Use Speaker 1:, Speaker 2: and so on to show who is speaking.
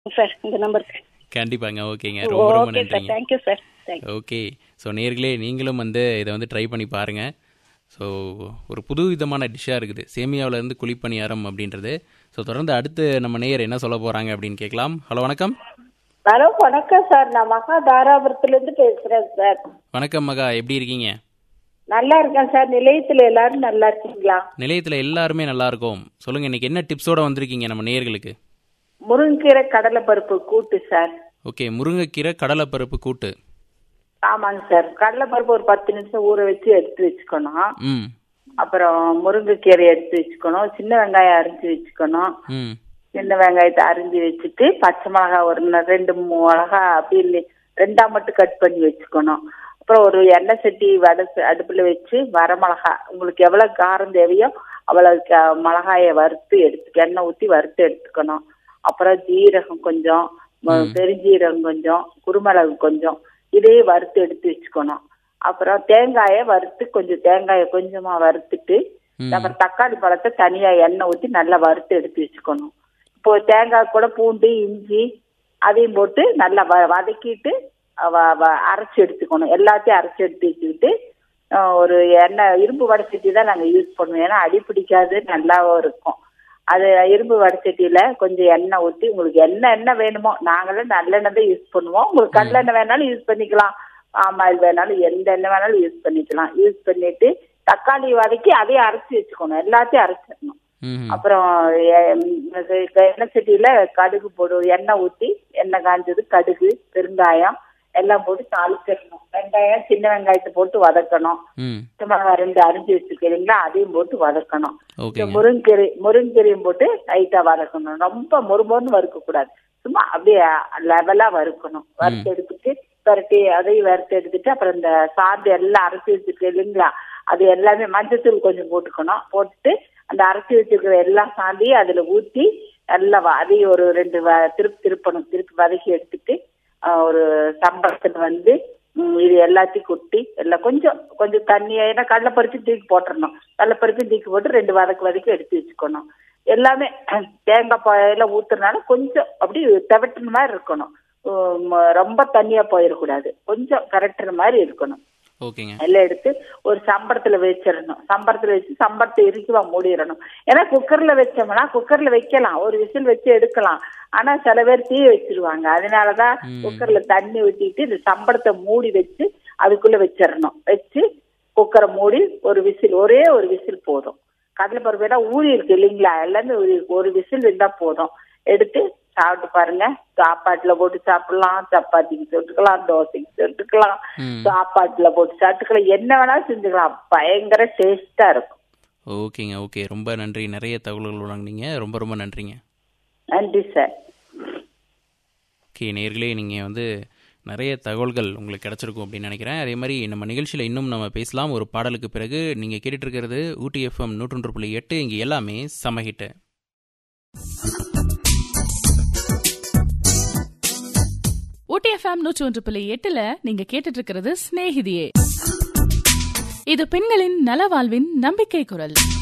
Speaker 1: Sir இந்த நம்பருக்கு
Speaker 2: கண்டிப்பாங்க ஓகேங்க ரொம்ப ரொம்ப
Speaker 1: ஓகே சார்
Speaker 2: நன்றிங்க
Speaker 1: thank you sir thank you
Speaker 2: okay so நேர்களே நீங்களும் வந்து இதை வந்து ட்ரை பண்ணி பாருங்கள் ஸோ ஒரு புது விதமான டிஷ்ஷாக இருக்குது சேமியாவிலேருந்து குழிப்பணியாரம் அப்படின்றது ஸோ தொடர்ந்து அடுத்து நம்ம நேயர் என்ன சொல்ல போகிறாங்க அப்படின்னு கேட்கலாம் ஹலோ வணக்கம்
Speaker 3: ஹலோ வணக்கம் சார் நான் மகா தாராபுரத்துல இருந்து பேசுறேன் சார்
Speaker 2: வணக்கம் மகா எப்படி இருக்கீங்க
Speaker 3: நல்லா இருக்கேன் சார் நிலையத்துல எல்லாரும் நல்லா இருக்கீங்களா
Speaker 2: நிலையத்தில் எல்லாருமே நல்லா இருக்கும் சொல்லுங்கள் இன்னைக்கு என்ன டிப்ஸோட வந்திருக்கீங்க நம்ம நேயர்களுக்கு
Speaker 3: முருங்கீரை கடலைப்பருப்பு கூட்டு சார்
Speaker 2: ஓகே முருங்கைக்கீரை கடலைப்பருப்பு கூட்டு
Speaker 3: ஆமாங்க சார் கடலைப்பருப்பு ஒரு பத்து நிமிஷம் ஊற வச்சு எடுத்து வச்சுக்கணும்
Speaker 2: ம்
Speaker 3: அப்புறம் முருங்கைக்கீரை எடுத்து வச்சுக்கணும் சின்ன வெங்காயம் அரிஞ்சு வச்சுக்கணும்
Speaker 2: ம்
Speaker 3: சின்ன வெங்காயத்தை அரிஞ்சு வச்சுட்டு பச்சை மிளகாய் ஒரு ந- ரெண்டு மூணு மிளகா அப்படி இல்லை ரெண்டா மட்டும் கட் பண்ணி வச்சுக்கணும் அப்புறம் ஒரு எண்ணெய் சட்டி வடை அடுப்புல வச்சு வரமிளகா உங்களுக்கு எவ்வளவு காரம் தேவையோ அவ்வளவு க- மிளகாயை வறுத்து எடுத்து எண்ணெய் ஊத்தி வறுத்து எடுத்துக்கணும் அப்புறம் ஜீரகம் கொஞ்சம் ம- பெருஞ்சீரகம் கொஞ்சம் குருமிளகு கொஞ்சம் இதையே வறுத்து எடுத்து வச்சுக்கணும் அப்புறம் தேங்காயை வறுத்து கொஞ்சம் தேங்காயை கொஞ்சமா வறுத்துட்டு
Speaker 2: ம்.
Speaker 3: அப்புறம் தக்காளி பழத்தை தனியா எண்ணெய் ஊத்தி நல்லா வறுத்து எடுத்து வச்சுக்கணும் இப்போ தேங்காய் கூட பூண்டு இஞ்சி அதையும் போட்டு நல்லா வ வதக்கிட்டு வ- வ- அரைச்சு எடுத்துக்கணும் எல்லாத்தையும் அரைச்சு எடுத்து வச்சுக்கிட்டு அஹ், ஒரு எண்ணெய் இரும்பு வடச்சட்டி தான் நாங்கள் யூஸ் பண்ணுவோம் ஏன்னா அடி பிடிக்காது நல்லாவும் இருக்கும் அது இரும்பு வடச்சட்டியில கொஞ்சம் எண்ணெய் ஊற்றி உங்களுக்கு என்ன எண்ணெய் வேணுமோ நாங்களும் நல்லெண்ணெய் தான் யூஸ் பண்ணுவோம் உங்களுக்கு கடலெண்ணெய் வேணாலும் யூஸ் பண்ணிக்கலாம் ஆமாயில் வேணாலும் எந்த எண்ணெய் வேணாலும் யூஸ் பண்ணிக்கலாம் யூஸ் பண்ணிட்டு தக்காளி வதக்கி அதையும் அரைச்சி வச்சுக்கணும் எல்லாத்தையும் அரைச்சிடணும்
Speaker 2: ம்
Speaker 3: அப்புறம் எ- இது எண்ணெய் சட்டியில கடுகு போடு எண்ணெய் ஊத்தி எண்ணெய் காஞ்சது கடுகு பெருங்காயம் எல்லாம் போட்டு தாளிச்சிடணும் வெங்காயம் சின்ன வெங்காயத்தை போட்டு வதக்கணும்
Speaker 2: ம்
Speaker 3: பச்சை மிளகாய் ரெண்டு அரிஞ்சு வச்சிருக்கீங்களா அதையும் போட்டு வதக்கணும் இந்த
Speaker 2: ஓகேங்க
Speaker 3: முருங்கீரை முருங்கீரையும் போட்டு லைட்டா வதக்கணும் ரொம்ப மொறுமொறுன்னு வறுக்க கூடாது சும்மா அப்படியே லெவலா வறுக்கணும் வறுத்து எடுத்துட்டு பரட்டி அதையும் வறுத்து எடுத்துட்டு அப்புறம் இந்த சாந்து எல்லாம் அரைச்சி வச்சிருக்கு இல்லைங்களா அது எல்லாமே மஞ்சத்தூள் கொஞ்சம் போட்டுக்கணும் போட்டுட்டு அந்த அரைச்சி வச்சிருக்கிற எல்லா சாந்தையும் அதுல ஊத்தி நல்லா வ- அதையும் ஒரு ரெண்டு வ- திருப்பி திருப்பணும் திருப்பி வதக்கி எடுத்துட்டு ஆஹ், ஒரு சம்பளத்துல வந்து ம், இது எல்லாத்தையும் கொட்டி எல்லாம் கொஞ்சம் கொஞ்சம் தண்ணி ஏன்னா கடலைப்பருப்பு தூக்கி போட்டுறணும் கடலைப்பருப்பு தூக்கி போட்டு ரெண்டு வதக்கு வதக்கி எடுத்து வச்சுக்கணும் எல்லாமே தேங்காய் பாயில ஊத்துறதுனால கொஞ்சம் அப்படி தவிட்டுன மாதிரி இருக்கணும் உம், ரொம்ப தண்ணியா போயிடக்கூடாது கொஞ்சம் கரெக்டுற மாதிரி இருக்கணும்
Speaker 2: ஓகேங்க
Speaker 3: எல்லாம் எடுத்து ஒரு சம்பரத்துல வச்சிடணும் சம்பரத்துல வச்சு சம்பரத்தை இறுக்கிவா மூடிடணும் ஏன்னா குக்கர்ல வச்சோம்னா குக்கர்ல வைக்கலாம் ஒரு விசில் வச்சு எடுக்கலாம் ஆனா சில பேர் தீ வச்சிருவாங்க அதனாலதான் குக்கர்ல தண்ணி ஊத்திட்டு இந்த சம்பரத்தை மூடி வச்சு அதுக்குள்ள வச்சிடணும் வச்சு குக்கரை மூடி ஒரு விசில் ஒரே ஒரு விசில் போதும் கடலைப்பருப்பு எல்லாம் ஊறி இருக்கு இல்லைங்களா எல்லாமே ஊறி இருக்கு ஒரு விசில் இருந்தா போதும் எடுத்து சாப்பிட்டு பாருங்க சாப்பாட்டுல போட்டு சாப்பிடலாம் சப்பாத்திக்கு தொட்டுக்கலாம் தோசைக்கு தொட்டுக்கலாம்
Speaker 2: ம்
Speaker 3: சாப்பாட்டுல போட்டு சாப்பிட்டுக்கலாம் என்ன வேணாலும் செஞ்சுக்கலாம் பயங்கர டேஸ்டா இருக்கும்
Speaker 2: ஓகேங்க ஓகே ரொம்ப நன்றி நிறைய தகவல்கள் வழங்குனீங்க ரொம்ப ரொம்ப நன்றிங்க
Speaker 3: நன்றி சார்
Speaker 2: ஓகே நேர்களே நீங்கள் வந்து நிறைய தகவல்கள் உங்களுக்கு கிடச்சிருக்கும் அப்படின்னு நினைக்கிறேன் அதே மாதிரி நம்ம நிகழ்ச்சியில் இன்னும் நம்ம பேசலாம் ஒரு பாடலுக்கு பிறகு நீங்கள் கேட்டுட்டு இருக்கிறது ஊட்டி எஃப்எம் நூற்றொன்று புள்ளி எட்டு இங்கே எல்லாமே சமஹிட்டு
Speaker 4: ஊட்டி எஃப்எம் நூற்றி ஒன்று புள்ளி எட்டுல நீங்க கேட்டுட்டு இருக்கிறது சிநேகிதியே இது பெண்களின் நலவாழ்வின் நம்பிக்கை குரல்